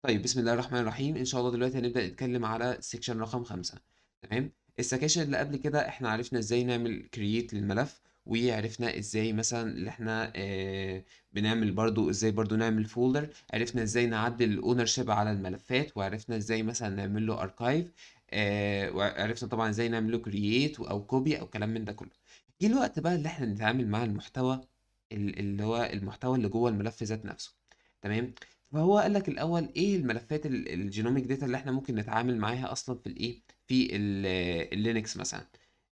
طيب بسم الله الرحمن الرحيم إن شاء الله دلوقتي هنبدأ نتكلم على section رقم 5 تمام السكاشن اللي قبل كده إحنا عرفنا إزاي نعمل create للملف وعرفنا إزاي مثلا اللي إحنا آه بنعمل برضو إزاي برضو نعمل folder عرفنا إزاي نعدل الأونرشيب على الملفات وعرفنا إزاي مثلا نعمل له archive آه وعرفنا طبعا إزاي نعمل له create أو copy أو كلام من ده كله جه الوقت بقى اللي إحنا نتعامل مع المحتوى ال- اللي هو المحتوى اللي جوه الملف ذات نفسه تمام فهو قال لك الاول ايه الملفات ال- الجينوميك داتا اللي احنا ممكن نتعامل معاها اصلا في الايه في ال- اللينكس مثلا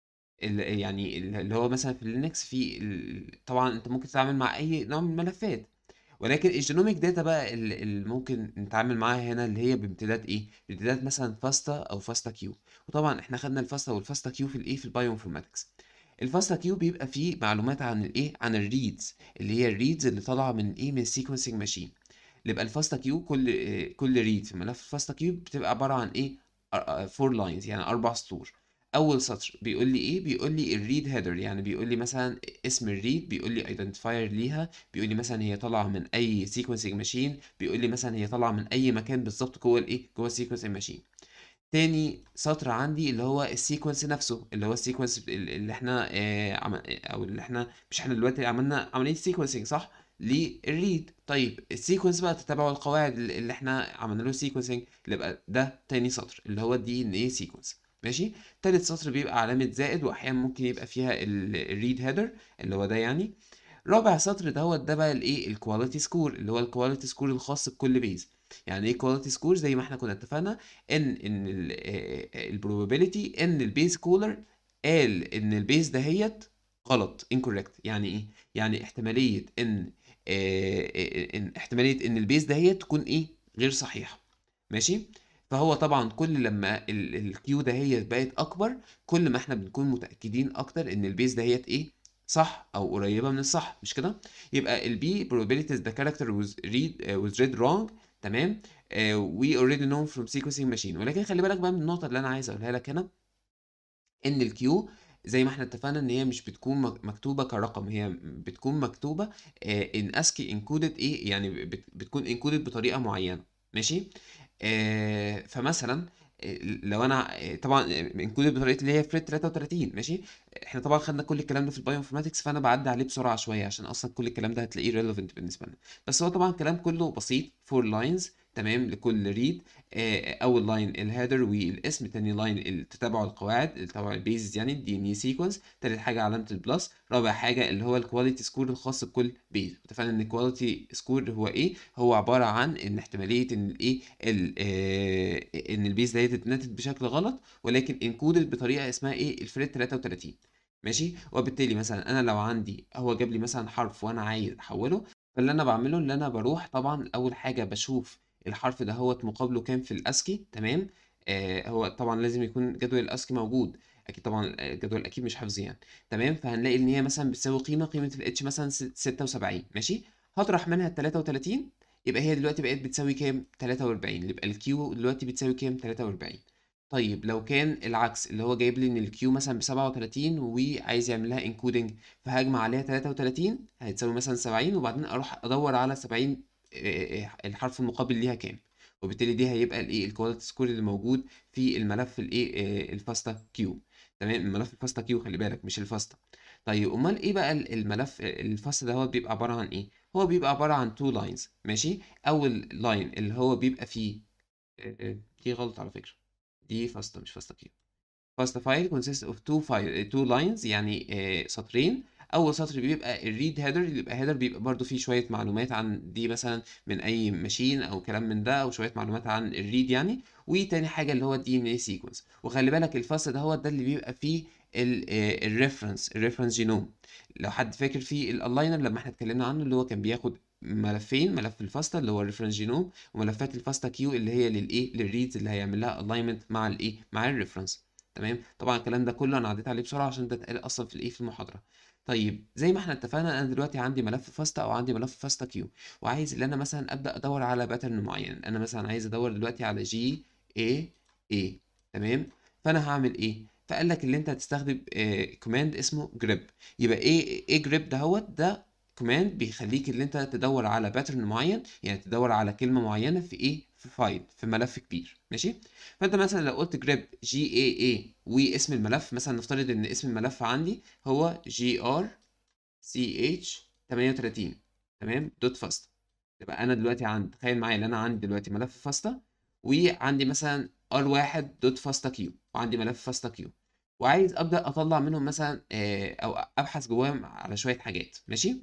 ال- يعني ال- اللي هو مثلا في اللينكس في ال- طبعا انت ممكن تتعامل مع اي نوع من الملفات ولكن الجينوميك داتا بقى ال- اللي ممكن نتعامل معاها هنا اللي هي بامتداد ايه بامتداد مثلا فاستا او فاستا كيو وطبعا احنا خدنا الفاستا والفاستا كيو في الايه في البايوانفورماتكس الفاستا كيو بيبقى فيه معلومات عن الايه عن الريدز اللي هي الريدز اللي طالعه من ايه من السيكونسنج ماشين اللي يبقى الفاستا كيو كل آه، كل ريد في ملف الفاستا كيو بتبقى عباره عن ايه فور لاينز يعني اربع سطور اول سطر بيقول لي ايه بيقول لي الريد هيدر يعني بيقول لي مثلا اسم الريد بيقول لي ايدنتيفاير ليها بيقول لي مثلا هي طالعه من اي سيكونسنج ماشين بيقول لي مثلا هي طالعه من اي مكان بالظبط جوه الايه جوه السيكونسنج ماشين تاني سطر عندي اللي هو السيكونس نفسه اللي هو السيكونس اللي احنا آه عم... او اللي احنا مش احنا دلوقتي عملنا عمليه سيكونسنج صح للريد طيب السيكونس بقى تتبع القواعد اللي اللي احنا عملنا له سيكونسنج اللي يبقى ده تاني سطر اللي هو الدي ان ايه سيكونس ماشي تالت سطر بيبقى علامه زائد واحيانا ممكن يبقى فيها الريد هيدر اللي هو ده يعني رابع سطر دوت ده بقى الايه الكواليتي سكور اللي هو الكواليتي سكور الخاص بكل بيز يعني ايه كواليتي سكور زي ما احنا كنا اتفقنا ان ان البروبابيلتي ان البيز كولر قال ان البيز دهيت غلط incorrect يعني ايه يعني احتماليه ان آه، آه، ان احتماليه ان البيز دهيت تكون ايه غير صحيحه ماشي فهو طبعا كل لما الكيو دهيت بقت اكبر كل ما احنا بنكون متاكدين اكتر ان البيز دهيت ايه صح او قريبه من الصح مش كده يبقى البي probabilities the character was read uh, was read wrong تمام uh, we already know from sequencing machine ولكن خلي بالك بقى من النقطه اللي انا عايز اقولها لك هنا ان الكيو زي ما احنا اتفقنا ان هي مش بتكون مك- مكتوبه كرقم هي بتكون مكتوبه ان اسكي انكودد ايه يعني بت- بتكون انكودد بطريقه معينه ماشي آه فمثلا آه، لو انا آه، طبعا انكودد بطريقه اللي هي فريد 33 ماشي احنا طبعا خدنا كل الكلام ده في البايو انفورماتكس فانا بعدي عليه بسرعه شويه عشان اصلا كل الكلام ده هتلاقيه ريليفنت بالنسبه لنا بس هو طبعا كلام كله بسيط فور لاينز تمام لكل ريد اول لاين الهيدر والاسم تاني لاين تتابع القواعد تتابع البيزز يعني الدي ان اي سيكونس تالت حاجه علامه البلس رابع حاجه اللي هو الكواليتي سكور الخاص بكل بيز اتفقنا ان الكواليتي سكور هو ايه هو عباره عن ان احتماليه ان الايه ال- آه، ان البيز ديت اتنتج بشكل غلط ولكن انكودد بطريقه اسمها ايه الفريد 33 ماشي وبالتالي مثلا انا لو عندي هو جاب لي مثلا حرف وانا عايز احوله فاللي انا بعمله اللي انا بروح طبعا اول حاجه بشوف الحرف ده هو مقابله كام في الاسكي تمام آه هو طبعا لازم يكون جدول الاسكي موجود اكيد طبعا الجدول اكيد مش حافظ يعني تمام فهنلاقي ان هي مثلا بتساوي قيمه قيمه الاتش مثلا ست- 76 ماشي هطرح منها ال 33 يبقى هي دلوقتي بقت بتساوي كام 43 يبقى الكيو دلوقتي بتساوي كام 43 طيب لو كان العكس اللي هو جايب لي ان الكيو مثلا ب 37 وعايز يعمل لها انكودنج فهجمع عليها 33 هتساوي مثلا 70 وبعدين اروح ادور على 70 آه، آه، الحرف المقابل ليها كام وبالتالي دي هيبقى الايه الكواليتي سكور اللي موجود في الملف الايه آه، الفاستا كيو تمام الملف الفاستا كيو خلي بالك مش الفاستا طيب امال ايه بقى ال- الملف الفاستا ده هو بيبقى عباره عن ايه هو بيبقى عباره عن تو لاينز ماشي اول لاين اللي هو بيبقى فيه آه، آه، دي غلط على فكره دي فاستا مش فاستا كيو فاست فايل consists of two file two lines يعني آه، سطرين اول سطر بيبقى الريد هيدر اللي بيبقى هيدر بيبقى برضو فيه شويه معلومات عن دي مثلا من اي ماشين او كلام من ده او شويه معلومات عن الريد يعني وتاني حاجه اللي هو الدي ان اي سيكونس وخلي بالك الفاست ده هو ده اللي بيبقى فيه الريفرنس الريفرنس جينوم لو حد فاكر في الالاينر لما احنا اتكلمنا عنه اللي هو كان بياخد ملفين ملف الفاستا اللي هو الريفرنس جينوم وملفات الفاستا كيو اللي هي للايه للريدز اللي هيعمل لها الاينمنت مع الايه مع الريفرنس تمام طبعا الكلام ده كله انا عديت عليه بسرعه عشان ده اتقال اصلا في الايه في المحاضره طيب زي ما احنا اتفقنا انا دلوقتي عندي ملف فاستا او عندي ملف فاستا كيو وعايز ان انا مثلا ابدا ادور على باترن معين انا مثلا عايز ادور دلوقتي على جي اي اي تمام فانا هعمل ايه فقال لك اللي انت هتستخدم كوماند اسمه جريب يبقى ايه ايه جريب دهوت ده كوماند بيخليك ان انت تدور على باترن معين يعني تدور على كلمه معينه في ايه في فايل في ملف كبير ماشي فانت مثلا لو قلت جريب جي اي اي واسم الملف مثلا نفترض ان اسم الملف عندي هو جي ار سي اتش 38 تمام دوت فاستا يبقى انا دلوقتي عندي تخيل معايا ان انا عندي دلوقتي ملف فاستا وعندي مثلا ار واحد دوت فاستا كيو وعندي ملف فاستا كيو وعايز ابدا اطلع منهم مثلا آه، او ابحث جواهم على شويه حاجات ماشي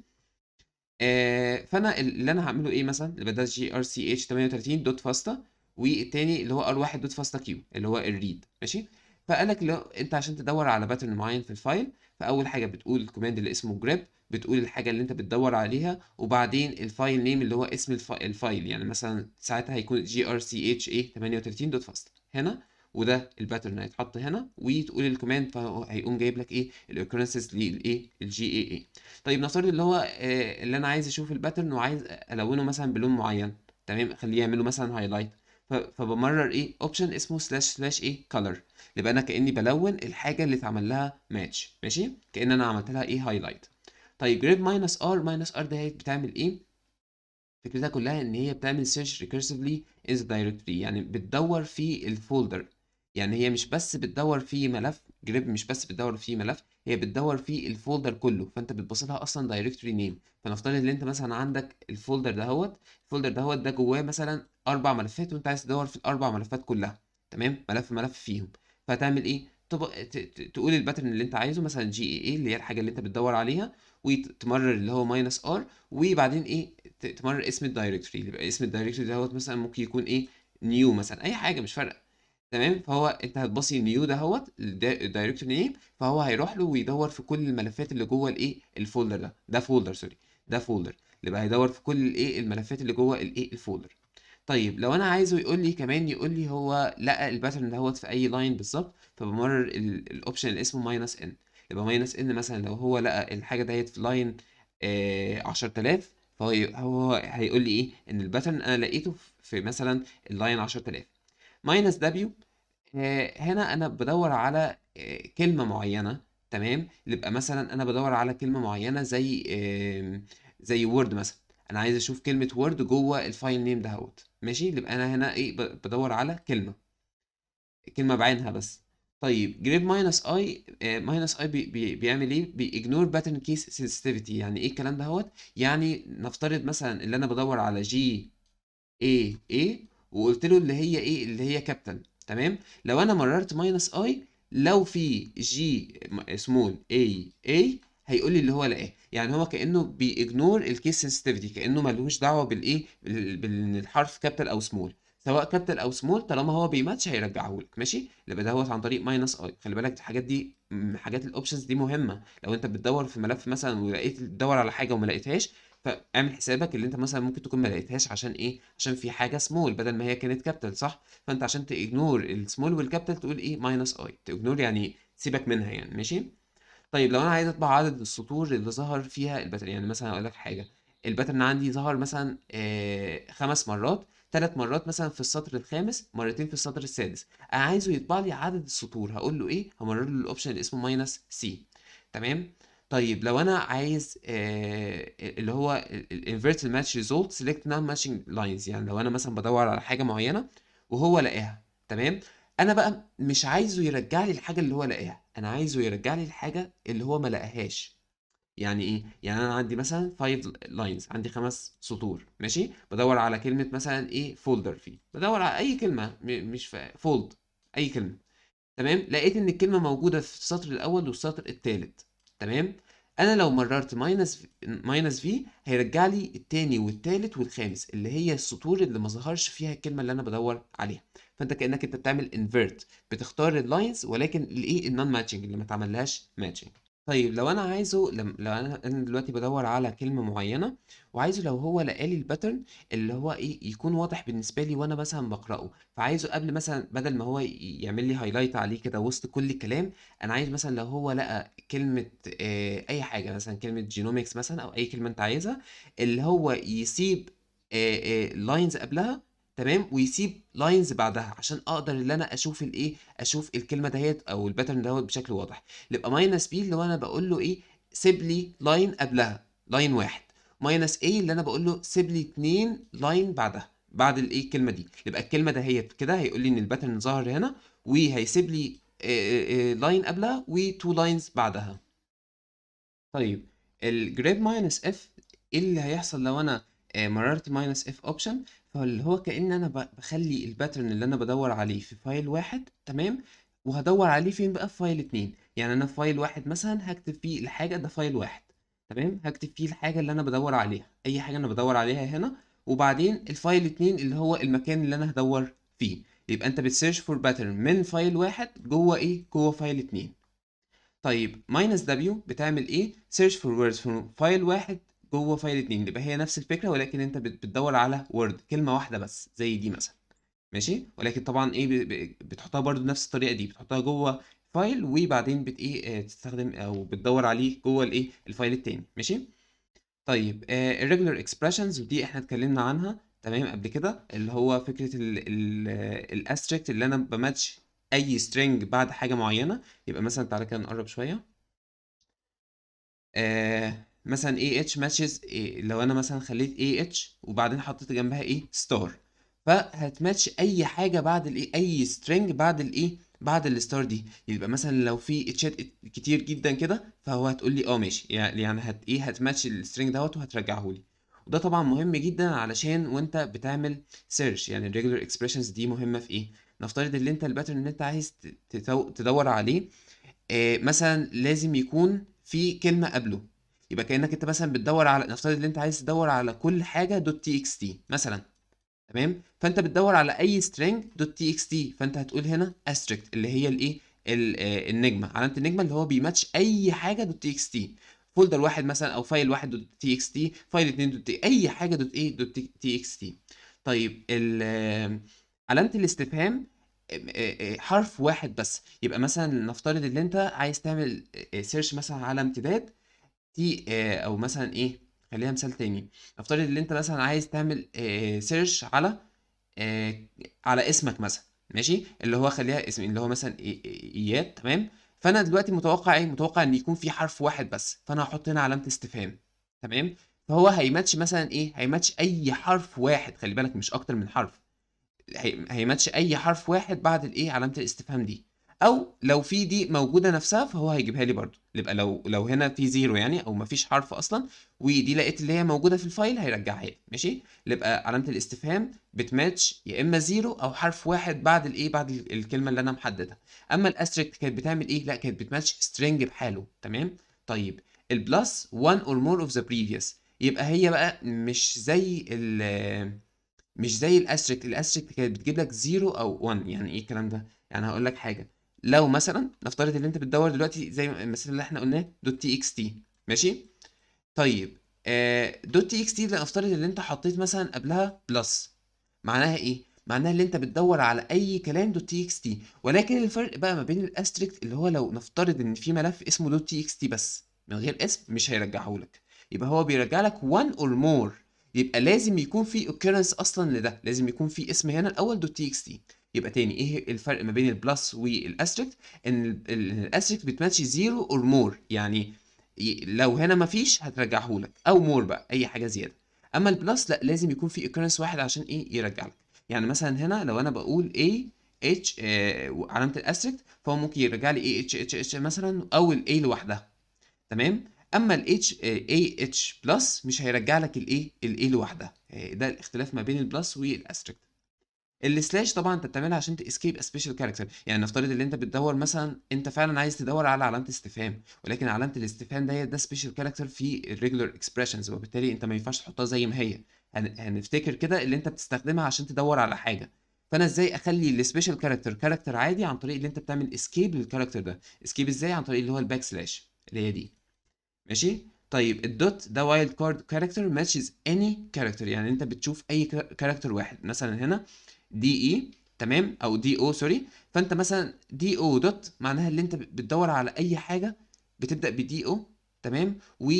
آه، فانا اللي انا هعمله ايه مثلا اللي ده جي ار سي اتش 38 دوت فاستا والتاني اللي هو ار واحد دوت فاستا كيو اللي هو الريد ماشي فقال لك لو انت عشان تدور على باترن معين في الفايل فاول حاجه بتقول الكوماند اللي اسمه جريب بتقول الحاجه اللي انت بتدور عليها وبعدين الفايل نيم اللي هو اسم الف- الفايل يعني مثلا ساعتها هيكون جي ار سي اتش اي 38 دوت فاست هنا وده الباترن هيتحط هنا وتقول الكوماند فهو هيقوم جايب لك ايه الاوكرنسز للايه الجي اي اي طيب نفترض اللي هو آه، اللي انا عايز اشوف الباترن وعايز الونه مثلا بلون معين تمام اخليه يعمله مثلا هايلايت فبمرر ايه اوبشن اسمه سلاش سلاش ايه كلر يبقى انا كاني بلون الحاجه اللي اتعمل لها ماتش ماشي كان انا عملت لها ايه هايلايت طيب جريد ماينس ار ماينس ار ده بتعمل ايه فكرتها كلها ان هي بتعمل سيرش ريكيرسيفلي in the directory يعني بتدور في الفولدر يعني هي مش بس بتدور في ملف جريب مش بس بتدور في ملف هي بتدور في الفولدر كله فانت بتبص لها اصلا دايركتوري نيم فنفترض ان انت مثلا عندك الفولدر دهوت الفولدر دهوت ده جواه مثلا اربع ملفات وانت عايز تدور في الاربع ملفات كلها تمام ملف ملف فيهم فهتعمل ايه طب ت- ت- تقول الباترن اللي انت عايزه مثلا جي اي اي اللي هي الحاجه اللي انت بتدور عليها وتمرر اللي هو ماينس ار وبعدين ايه ت- تمرر اسم الدايركتوري يبقى اسم الدايركتوري دوت مثلا ممكن يكون ايه نيو مثلا اي حاجه مش فارقه تمام فهو انت هتبصي نيو دهوت الدايركتوري نيم فهو هيروح له ويدور في كل الملفات اللي جوه الايه الفولدر ده ده فولدر سوري ده فولدر يبقى هيدور في كل الايه الملفات اللي جوه الايه الفولدر طيب لو انا عايزه يقول لي كمان يقول لي هو لقى الباترن دهوت في اي لاين بالظبط فبمرر ال- الاوبشن اللي اسمه ماينس ان يبقى ماينس ان مثلا لو هو لقى الحاجه ديت في لاين آه 10000 فهو ي- هو هيقول لي ايه ان الباترن انا لقيته في مثلا اللاين 10000 ماينس دبليو هنا انا بدور على آه، كلمه معينه تمام يبقى مثلا انا بدور على كلمه معينه زي آم، زي وورد مثلا انا عايز اشوف كلمه وورد جوه الفايل نيم دهوت ماشي يبقى انا هنا ايه ب- بدور على كلمه كلمه بعينها بس طيب جريد ماينس اي ماينس اي بيعمل ايه بيجنور باترن كيس سنسيتيفيتي يعني ايه الكلام دهوت يعني نفترض مثلا اللي انا بدور على جي اي اي وقلت له اللي هي ايه اللي هي كابيتال تمام لو انا مررت ماينس اي لو في جي سمول اي اي هيقول لي اللي هو لقاه يعني هو كانه بيجنور الكيس سنسيتيفيتي كانه ملوش دعوه بالايه بال- بالحرف كابيتال او سمول سواء كابيتال او سمول طالما هو بيماتش هيرجعه لك ماشي يبقى دوت عن طريق ماينس اي خلي بالك الحاجات دي م- حاجات الاوبشنز دي مهمه لو انت بتدور في ملف مثلا ولقيت تدور على حاجه وما لقيتهاش فاعمل حسابك اللي انت مثلا ممكن تكون ما لقيتهاش عشان ايه عشان في حاجه سمول بدل ما هي كانت كابيتال صح فانت عشان تاجنور السمول والكابيتال تقول ايه ماينس اي تاجنور يعني سيبك منها يعني ماشي طيب لو انا عايز اطبع عدد السطور اللي ظهر فيها الباترن يعني مثلا اقول لك حاجه الباترن عندي ظهر مثلا آه خمس مرات ثلاث مرات مثلا في السطر الخامس مرتين في السطر السادس انا عايزه يطبع لي عدد السطور هقول له ايه همرر له الاوبشن اللي اسمه ماينس سي تمام طيب لو انا عايز آه اللي هو الانفيرت ماتش ريزولت سيلكت نون ماتشنج لاينز يعني لو انا مثلا بدور على حاجه معينه وهو لقاها تمام انا بقى مش عايزه يرجع لي الحاجه اللي هو لقاها انا عايزه يرجع لي الحاجه اللي هو ما لقاهاش يعني ايه يعني انا عندي مثلا 5 لاينز عندي خمس سطور ماشي بدور على كلمه مثلا ايه فولدر فيه بدور على اي كلمه م- مش فولد اي كلمه تمام لقيت ان الكلمه موجوده في السطر الاول والسطر الثالث تمام انا لو مررت ماينس ماينس في هيرجع لي التاني والتالت والخامس اللي هي السطور اللي ما ظهرش فيها الكلمه اللي انا بدور عليها فانت كانك انت بتعمل انفيرت بتختار اللاينز ولكن الايه النون ماتشنج اللي ما تعملهاش ماتشنج طيب لو انا عايزه لم... لو انا انا دلوقتي بدور على كلمه معينه وعايزه لو هو لقالي الباترن اللي هو ايه يكون واضح بالنسبه لي وانا مثلا بقراه فعايزه قبل مثلا بدل ما هو ي- يعمل لي هايلايت عليه كده وسط كل الكلام انا عايز مثلا لو هو لقى كلمه آه، اي حاجه مثلا كلمه جينومكس مثلا او اي كلمه انت عايزها اللي هو يسيب لاينز قبلها تمام ويسيب لاينز بعدها عشان اقدر ان انا اشوف الايه اشوف الكلمه دهيت او الباترن دهوت بشكل واضح يبقى ماينس بي اللي هو انا بقول له ايه سيب لي لاين قبلها لاين واحد ماينس ايه اللي انا بقول له سيب لي اتنين لاين بعدها بعد الايه الكلمه دي يبقى الكلمه دهيت كده هيقول لي ان الباترن ظهر هنا وهيسيب لي لاين قبلها وتو لاينز بعدها طيب الجريب ماينس اف ايه اللي هيحصل لو انا آه، مررت ماينس اف اوبشن فاللي هو كأن انا ب- بخلي الباترن اللي انا بدور عليه في فايل واحد تمام وهدور عليه فين بقى في فايل اتنين يعني انا في فايل واحد مثلا هكتب فيه الحاجة ده فايل واحد تمام هكتب فيه الحاجة اللي انا بدور عليها اي حاجة انا بدور عليها هنا وبعدين الفايل اتنين اللي هو المكان اللي انا هدور فيه يبقى انت بتسيرش فور باترن من فايل واحد جوه ايه جوه فايل اتنين طيب ماينس دبليو بتعمل ايه سيرش فور ووردز في فايل واحد جوه فايل اتنين يبقى هي نفس الفكره ولكن انت بت- بتدور على وورد كلمه واحده بس زي دي مثلا ماشي ولكن طبعا ايه ب- ب- بتحطها برضو نفس الطريقه دي بتحطها جوه فايل وبعدين بت ايه آه، تستخدم او بتدور عليه جوه الايه الفايل التاني ماشي طيب آه irregular expressions ودي احنا اتكلمنا عنها تمام قبل كده اللي هو فكرة ال ال الاستريكت اللي انا بماتش اي string بعد حاجة معينة يبقى مثلا تعالى كده نقرب شوية آه مثلا AH matches إيه لو انا مثلا خليت AH وبعدين حطيت جنبها ايه ستار فهتماتش اي حاجة بعد الايه اي string بعد الايه بعد الستار دي يبقى مثلا لو في اتشات كتير جدا كده فهو هتقول لي اه ماشي يعني يعني هت ايه هتماتش السترينج دوت وهترجعه لي وده طبعا مهم جدا علشان وانت بتعمل سيرش يعني الريجولار اكسبريشنز دي مهمه في ايه نفترض ان انت الباترن اللي انت عايز ت- تتو- تدور عليه آه مثلا لازم يكون في كلمه قبله يبقى كانك انت مثلا بتدور على نفترض ان انت عايز تدور على كل حاجه دوت تي اكس تي مثلا تمام فانت بتدور على اي string .txt فانت هتقول هنا asterisk اللي هي الايه ال- آه، النجمه علامه النجمه اللي هو بيماتش اي حاجه .txt فولدر واحد مثلا او فايل واحد .txt فايل اتنين .t اي حاجه دوت ايه دوت .txt طيب ال- آه، علامه الاستفهام آه، آه، حرف واحد بس يبقى مثلا نفترض ان انت عايز تعمل سيرش مثلا على امتداد تي آه، او مثلا ايه خليها مثال تاني نفترض ان انت مثلا عايز تعمل سيرش على آه، على اسمك مثلا ماشي اللي هو خليها اسم اللي هو مثلا إي- إي- اياد تمام فانا دلوقتي متوقع ايه متوقع ان يكون في حرف واحد بس فانا هحط هنا علامة استفهام تمام فهو هيماتش مثلا ايه هيماتش اي حرف واحد خلي بالك مش اكتر من حرف هي- هيماتش اي حرف واحد بعد الايه علامة الاستفهام دي او لو في دي موجودة نفسها فهو هيجيبها لي برضو يبقى لو لو هنا في زيرو يعني او مفيش حرف اصلا ودي لقيت اللي هي موجودة في الفايل هيرجعها لي ماشي يبقى علامة الاستفهام بتماتش يا اما زيرو او حرف واحد بعد الايه بعد ال- الكلمة اللي انا محددها اما الاستريكت كانت بتعمل ايه لا كانت بتماتش string بحاله تمام طيب البلس one or more of the previous يبقى هي بقى مش زي ال مش زي الاستريكت الاستريكت كانت بتجيب لك 0 او 1 يعني ايه الكلام ده يعني هقول لك حاجه لو مثلا نفترض ان انت بتدور دلوقتي زي المثال اللي احنا قلناه دوت تي اكس تي ماشي طيب آه دوت تي اكس تي نفترض ان انت حطيت مثلا قبلها بلس معناها ايه معناها ان انت بتدور على اي كلام دوت تي اكس تي ولكن الفرق بقى ما بين الاستريكت اللي هو لو نفترض ان في ملف اسمه دوت تي اكس تي بس من غير اسم مش هيرجعه لك يبقى هو بيرجع لك one or more يبقى لازم يكون في occurrence اصلا لده لازم يكون في اسم هنا الاول دوت تي اكس تي يبقى تاني ايه الفرق ما بين البلس والاستريكت ان ال- ال- الاستريكت بتماتش زيرو اور مور يعني ي- لو هنا مفيش هترجعه لك او مور بقى اي حاجه زياده اما البلس لا لازم يكون في occurrence واحد عشان ايه يرجع لك يعني مثلا هنا لو انا بقول A H آه علامه الاستريكت فهو ممكن يرجع لي A H H H مثلا او ال A لوحدها تمام اما ال H A H بلس مش هيرجع لك الايه الايه لوحدها آه، ده الاختلاف ما بين البلس والاستريكت السلاش طبعا انت بتعملها عشان تسكيب سبيشال كاركتر يعني نفترض ان انت بتدور مثلا انت فعلا عايز تدور على علامه استفهام ولكن علامه الاستفهام ديت ده سبيشال كاركتر في الريجولار اكسبريشنز وبالتالي انت ما ينفعش تحطها زي ما هي هن- هنفتكر كده اللي انت بتستخدمها عشان تدور على حاجه فانا ازاي اخلي السبيشال كاركتر كاركتر عادي عن طريق اللي انت بتعمل اسكيب للكاركتر ده اسكيب ازاي عن طريق اللي هو الباك سلاش اللي هي دي ماشي طيب الدوت ده وايلد كارد كاركتر ماتشز اني كاركتر يعني انت بتشوف اي كاركتر واحد مثلا هنا دي اي تمام او دي او سوري فانت مثلا دي او دوت معناها اللي انت بتدور على اي حاجه بتبدا بدي او تمام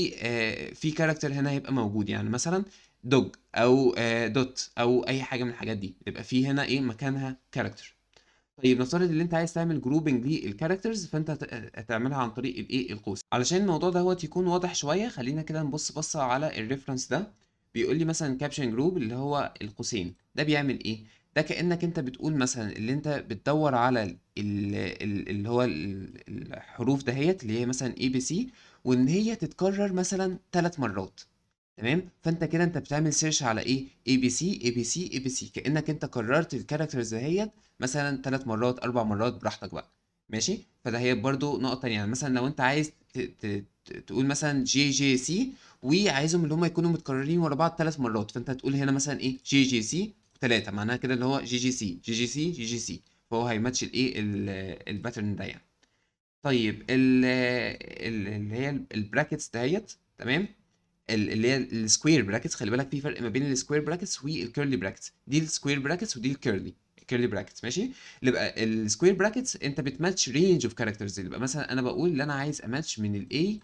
وفي كاركتر هنا هيبقى موجود يعني مثلا دوج او آه، دوت او اي حاجه من الحاجات دي يبقى في هنا ايه مكانها كاركتر طيب نفترض ان انت عايز تعمل جروبنج للكاركترز فانت هت- هتعملها عن طريق الايه القوس علشان الموضوع دوت يكون واضح شويه خلينا كده نبص بصه على الريفرنس ده بيقول لي مثلا كابشن جروب اللي هو القوسين ده بيعمل ايه ده كانك انت بتقول مثلا اللي انت بتدور على ال- ال- اللي هو ال- الحروف دهيت اللي هي مثلا اي بي سي وان هي تتكرر مثلا ثلاث مرات تمام فانت كده انت بتعمل سيرش على ايه اي بي سي اي بي سي اي بي سي كانك انت كررت الكاركترز دهيت مثلا ثلاث مرات اربع مرات براحتك بقى ماشي فده هي برضو نقطة تانية يعني مثلا لو انت عايز ت- ت- ت- تقول مثلا جي جي سي وعايزهم اللي هم يكونوا متكررين ورا بعض ثلاث مرات فانت هتقول هنا مثلا ايه جي جي سي ثلاثة معناها كده اللي هو جي جي سي جي جي سي جي جي سي فهو هيماتش الايه ال- الباترن ده يعني طيب ال- ال- اللي هي البراكتس دهيت تمام ال- اللي هي السكوير براكتس خلي بالك في فرق ما بين السكوير براكتس والكيرلي براكتس دي السكوير براكتس ودي الكيرلي الكيرلي براكتس ماشي اللي بقى السكوير براكتس انت بتماتش رينج اوف كاركترز اللي بقى مثلا انا بقول ان انا عايز اماتش من الاي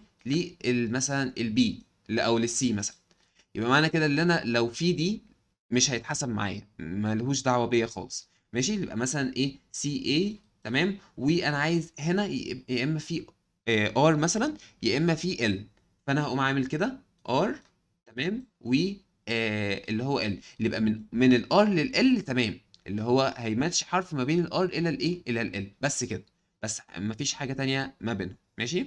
مثلا البي او للسي مثلا يبقى معنى كده ان انا لو في دي مش هيتحسب معايا ملهوش دعوه بيا خالص ماشي يبقى مثلا ايه سي اي تمام وانا عايز هنا ي- يا اما في ار مثلا يا اما في ال فانا هقوم عامل كده ار تمام و آه اللي هو ال اللي يبقى من من الار لل تمام اللي هو هيماتش حرف ما بين الار الى الايه الى ال بس كده بس مفيش حاجه تانية ما بينهم ماشي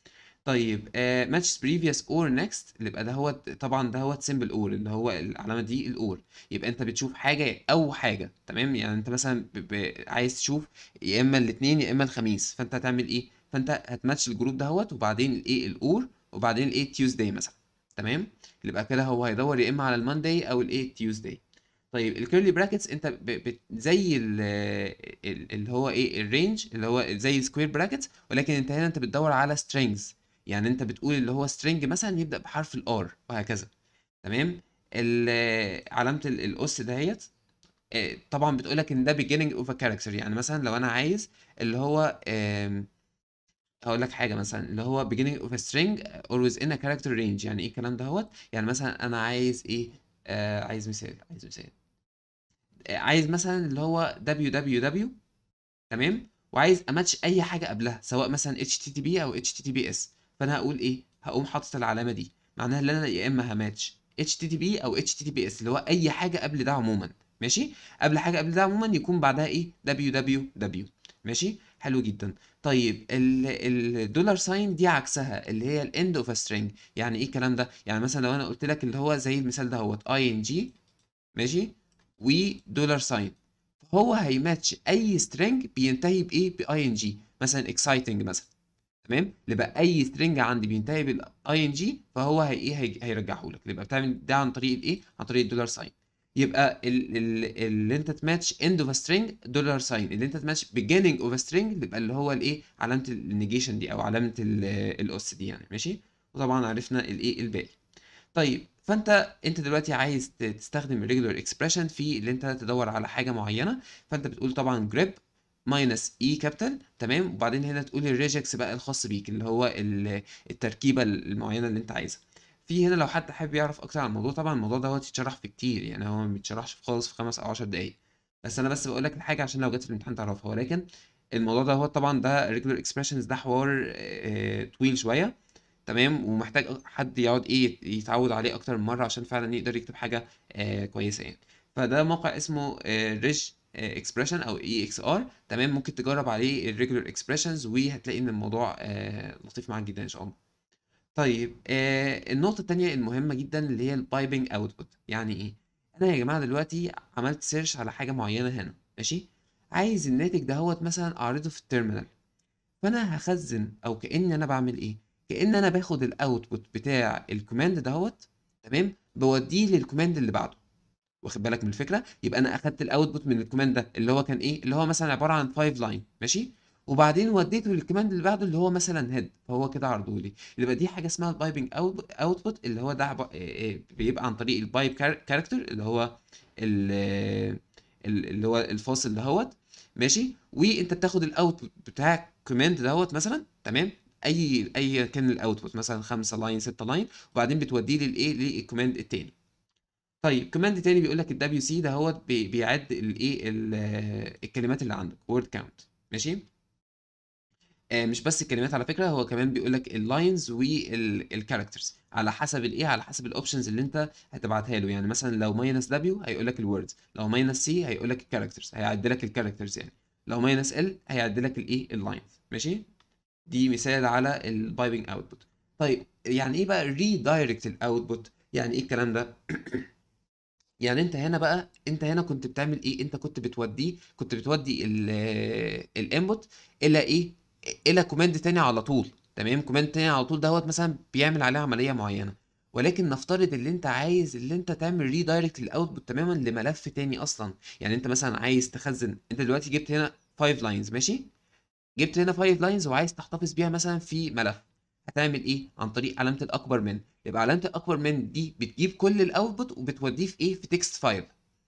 طيب ماتش بريفيوس اور نيكست اللي يبقى ده هو طبعا ده هو سيمبل اور اللي هو العلامه دي الاور يبقى انت بتشوف حاجه او حاجه تمام يعني انت مثلا ب... ب... عايز تشوف يا اما الاثنين يا اما الخميس فانت هتعمل ايه فانت هتماتش الجروب دهوت وبعدين الايه الاور وبعدين الايه تيوزداي مثلا تمام يبقى كده هو هيدور يا اما على المانداي او الايه تيوزداي طيب الكيرلي براكتس انت ب... ب... زي ال... ال- اللي هو ايه الرينج اللي هو زي السكوير براكتس ولكن انت هنا انت بتدور على strings يعني انت بتقول اللي هو string مثلا يبدأ بحرف الار وهكذا تمام ال- علامة ال- الأس دهيت آه، طبعا بتقولك ان ده beginning of a character يعني مثلا لو انا عايز اللي هو آم، هقول لك حاجة مثلا اللي هو beginning of a string or within a character range يعني ايه الكلام دهوت يعني مثلا انا عايز ايه آه عايز مثال عايز مثال آه، عايز مثلا اللي هو www تمام وعايز اماتش اي حاجه قبلها سواء مثلا HTTP او HTTPS فانا هقول ايه هقوم حاطط العلامه دي معناها ان انا يا اما هماتش HTTP او HTTPS اللي هو اي حاجه قبل ده عموما ماشي قبل حاجه قبل ده عموما يكون بعدها ايه www ماشي حلو جدا طيب الدولار ساين دي عكسها اللي هي الاند اوف سترينج يعني ايه الكلام ده يعني مثلا لو انا قلت لك اللي هو زي المثال ده هو ing ماشي ودولار ساين هو هيماتش اي سترينج بينتهي بايه باي ان جي مثلا اكسايتنج مثلا تمام اللي بقى اي سترينج عندي بينتهي بالاي ان جي فهو هي ايه هي- هيرجعه لك يبقى بتعمل ده عن طريق الايه عن طريق الدولار ساين يبقى ال- ال- اللي انت تماتش اند اوف سترينج دولار ساين اللي انت تماتش beginning اوف سترينج يبقى اللي هو الايه علامه النيجيشن دي او علامه ال- الاس دي يعني ماشي وطبعا عرفنا الايه الباقي طيب فانت انت دلوقتي عايز ت- تستخدم الريجولار اكسبريشن في اللي انت تدور على حاجه معينه فانت بتقول طبعا جريب ماينس اي كابيتال تمام وبعدين هنا تقول الريجكس بقى الخاص بيك اللي هو ال- التركيبه المعينه اللي انت عايزها في هنا لو حد حابب يعرف اكتر عن الموضوع طبعا الموضوع دوت يتشرح في كتير يعني هو ما بيتشرحش خالص في خمس او عشر دقايق بس انا بس بقول لك الحاجه عشان لو جت في الامتحان تعرفها ولكن الموضوع ده هو طبعا ده ريجولار اكسبريشنز ده حوار آه، طويل شويه تمام ومحتاج حد يقعد ايه يتعود عليه اكتر من مره عشان فعلا يقدر يكتب حاجه آه كويسه يعني فده موقع اسمه ريج اكسبريشن او اي اكس ار تمام ممكن تجرب عليه الريجولار اكسبريشنز وهتلاقي ان الموضوع آه لطيف معاك جدا ان شاء الله طيب آه النقطه التانيه المهمه جدا اللي هي البايبنج اوتبوت يعني ايه انا يا جماعه دلوقتي عملت سيرش على حاجه معينه هنا ماشي عايز الناتج دهوت مثلا اعرضه في التيرمينال فانا هخزن او كأن انا بعمل ايه كأن انا باخد الاوتبوت بتاع الكوماند دهوت تمام بوديه للكوماند اللي بعده واخد بالك من الفكره يبقى انا اخدت الاوتبوت من الكوماند ده اللي هو كان ايه اللي هو مثلا عباره عن 5 لاين ماشي وبعدين وديته للكوماند اللي بعده اللي هو مثلا هيد فهو كده عرضه لي يبقى دي حاجه اسمها البايبنج اوتبوت اللي هو ده عب- إيه إيه بيبقى عن طريق البايب كاركتر اللي هو ال- ال- اللي هو الفاصل دهوت ماشي وانت بتاخد الاوتبوت بتاع الكوماند دهوت مثلا تمام اي اي كان الاوتبوت مثلا 5 لاين 6 لاين وبعدين بتوديه للايه للكوماند التاني طيب كوماند تاني بيقول لك الدبليو سي ده هو بي بيعد الايه ال- الكلمات اللي عندك وورد كاونت ماشي آه، مش بس الكلمات على فكره هو كمان بيقول لك اللاينز والكاركترز على حسب الايه على حسب الاوبشنز اللي انت هتبعتها له يعني مثلا لو ماينس دبليو هيقول لك الوردز لو ماينس سي هيقول لك الكاركترز هيعد لك الكاركترز يعني لو ماينس ال هيعد لك الايه اللاينز ماشي دي مثال على البايبنج اوتبوت طيب يعني ايه بقى ريدايركت الاوتبوت يعني ايه الكلام ده يعني انت هنا بقى انت هنا كنت بتعمل ايه انت كنت بتوديه كنت بتودي الانبوت الى ايه الى كوماند تاني على طول تمام كوماند تاني على طول دوت مثلا بيعمل عليه عمليه معينه ولكن نفترض اللي انت عايز اللي انت تعمل ريدايركت الاوتبوت تماما لملف تاني اصلا يعني انت مثلا عايز تخزن انت دلوقتي جبت هنا 5 لاينز ماشي جبت هنا 5 لاينز وعايز تحتفظ بيها مثلا في ملف هتعمل ايه عن طريق علامه الاكبر من يبقى علامه الاكبر من دي بتجيب كل الاوتبوت وبتوديه في ايه في تكست فايل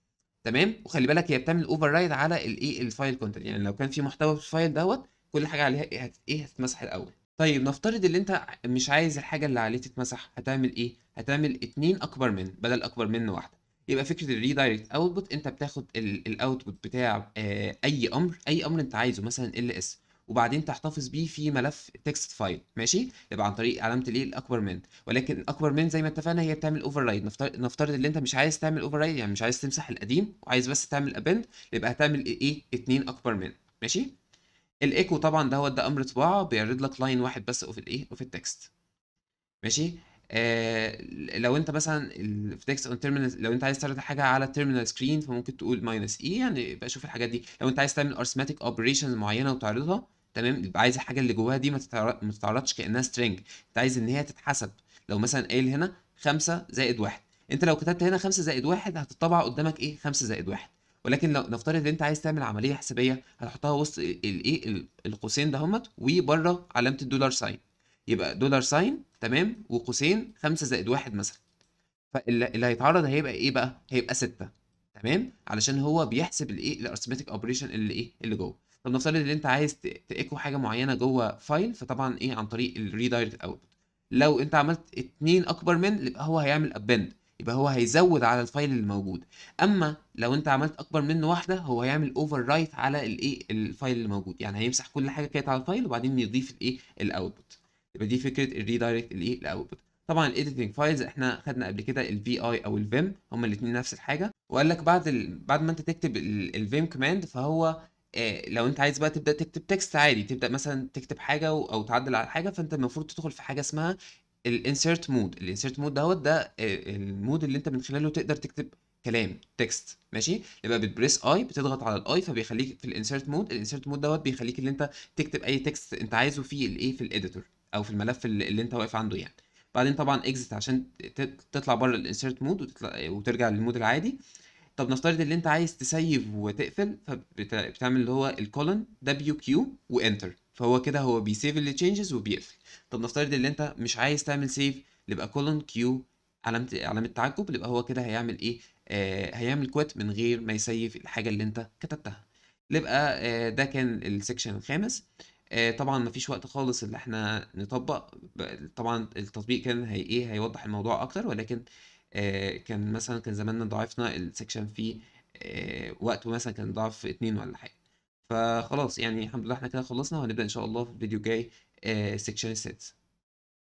تمام وخلي بالك هي بتعمل اوفر رايد على الايه الفايل كونتنت يعني لو كان في محتوى في الفايل دوت كل حاجه عليها ايه هت ايه هتتمسح الاول طيب نفترض ان انت مش عايز الحاجه اللي عليه تتمسح هتعمل ايه هتعمل اتنين اكبر من بدل اكبر من واحده يبقى فكره الريدايركت اوتبوت انت بتاخد الاوتبوت بتاع آه، اي امر اي امر انت عايزه مثلا ال اس وبعدين تحتفظ بيه في ملف تكست فايل ماشي يبقى عن طريق علامه الايه الاكبر من ولكن الاكبر من زي ما اتفقنا هي بتعمل اوفر رايد نفترض نفترض ان انت مش عايز تعمل اوفر رايد يعني مش عايز تمسح القديم وعايز بس تعمل ابند يبقى هتعمل ايه اتنين اكبر من ماشي الايكو طبعا ده هو ده امر طباعه بيعرض لك لاين واحد بس في الايه وفي التكست ماشي آه لو انت مثلا ال- في تكست اون تيرمينال لو انت عايز تعرض حاجه على تيرمينال سكرين فممكن تقول ماينس اي يعني يبقى شوف الحاجات دي لو انت عايز تعمل ارثماتيك اوبريشنز معينه وتعرضها تمام يبقى عايز الحاجه اللي جواها دي ما تتعر- ما تتعرضش كانها سترينج انت عايز ان هي تتحسب لو مثلا قايل هنا 5 زائد 1 انت لو كتبت هنا 5 زائد 1 هتطبع قدامك ايه 5 زائد 1 ولكن لو نفترض ان انت عايز تعمل عمليه حسابيه هتحطها وسط الايه ال- القوسين دهمت وبره علامه الدولار ساين يبقى دولار ساين تمام وقوسين 5 زائد 1 مثلا فاللي اللي هيتعرض هيبقى ايه بقى هيبقى 6 تمام علشان هو بيحسب الايه الارثماتيك اوبريشن اللي ايه اللي جوه طب نفترض ان انت عايز ت- تايكو حاجه معينه جوه فايل فطبعا ايه عن طريق الريدايركت اوتبوت لو انت عملت اتنين اكبر من يبقى هو هيعمل ابند يبقى هو هيزود على الفايل اللي موجود اما لو انت عملت اكبر منه واحده هو هيعمل اوفر رايت على الايه الفايل اللي موجود يعني هيمسح كل حاجه كانت على الفايل وبعدين يضيف الايه الاوتبوت يبقى دي فكره الريدايركت الايه الاوتبوت طبعا الايديتنج فايلز احنا خدنا قبل كده الفي اي او الفيم هما الاثنين نفس الحاجه وقال لك بعد ال... بعد ما انت تكتب الفيم كوماند فهو آه لو انت عايز بقى تبدا تكتب تكست عادي تبدا مثلا تكتب حاجه و- او تعدل على حاجه فانت المفروض تدخل في حاجه اسمها الانسيرت مود الانسيرت مود دوت ده آه، المود اللي انت من خلاله تقدر تكتب كلام تكست ماشي يبقى بتبريس اي بتضغط على الاي فبيخليك في الانسيرت مود الانسيرت مود دوت بيخليك ان انت تكتب اي تكست انت عايزه في الايه في الاديتور او في الملف اللي, اللي انت واقف عنده يعني بعدين طبعا اكزit عشان ت- تطلع بره الانسيرت مود وتطلع وترجع للمود العادي طب نفترض ان انت عايز تسيف وتقفل فبتعمل اللي هو الكولن دبليو كيو وانتر فهو كده هو بيسيف اللي تشينجز وبيقفل طب نفترض ان انت مش عايز تعمل سيف يبقى كولن كيو علامة علامة تعجب يبقى هو كده هيعمل ايه آه هيعمل كويت من غير ما يسيف الحاجة اللي انت كتبتها يبقى آه ده كان السكشن الخامس آه طبعا مفيش وقت خالص اللي احنا نطبق ب- طبعا التطبيق كان هي ايه هيوضح الموضوع اكتر ولكن آه كان مثلا كان زماننا ضاعفنا السكشن فيه آه وقت مثلا كان ضعف اتنين ولا حاجة فخلاص يعني الحمد لله احنا كده خلصنا وهنبدأ ان شاء الله في الفيديو الجاي آه السكشن السادس